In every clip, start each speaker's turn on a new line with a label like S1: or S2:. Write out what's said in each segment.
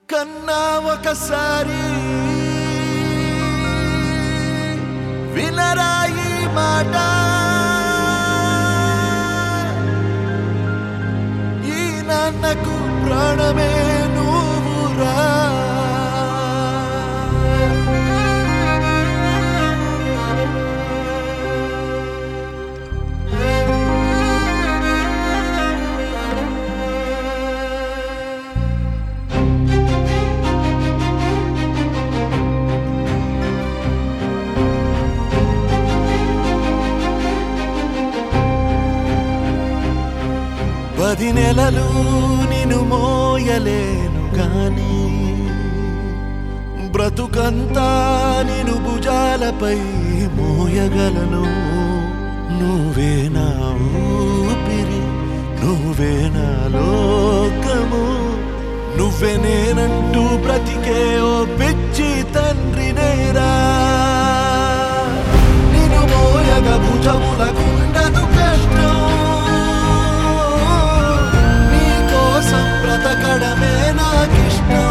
S1: కన్నా ఒకసారి వినరా ఈ మాట ఈ నాన్నకు ప్రాణమే నువ్వురా పది నెలలు నిన్ను మోయలేను గాని బ్రతుకంతా నిన్ను భుజాలపై మోయగలను నువ్వే నా ఊపిరి నువ్వే నా లోకము నువ్వే నేనంటూ బ్రతికే ఓ పిచ్చి తండ్రి నేరా నిన్ను మోయగ భుజములకుండదు కష్టం నీ కోసం బ్రతకడమే నాకిష్టం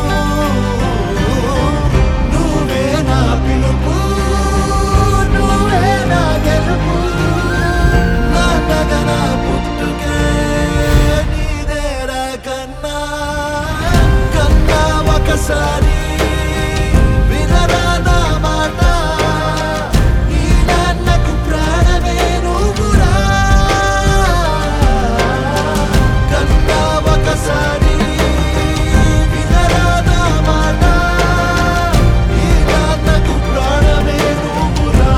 S1: నువ్వే నా పిలుపు నువ్వే నా గెలుపు నా నగన పుట్టుకే నీదేరా కన్నా కన్నా ఒకసారి వినరా నా మాట ఈ నాన్నకు ప్రాణమే నువ్వురా కన్నా ఒకసారి వినరా నా మాట ఈ నాన్నకు ప్రాణమే నువ్వురా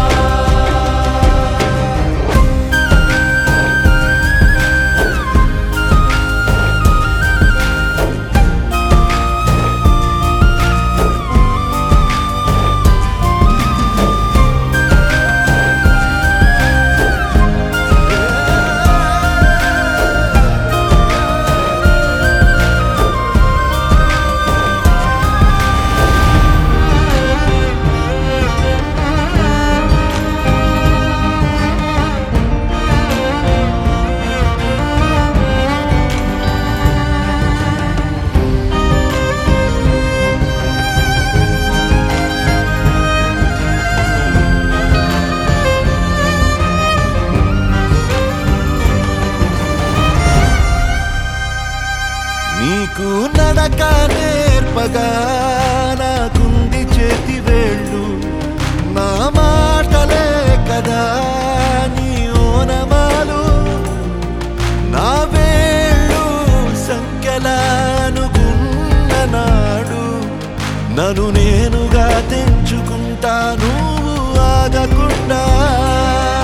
S1: నీకు నడక నేర్పగా నాకుంది చేతి వేళ్ళు నా మాటలే కదా నీ ఓనమాలు నా వేళ్ళు సంఖ్యలానుకున్న నాడు నన్ను నేనుగా తెంచుకుంటా నువ్వు ఆగకుండా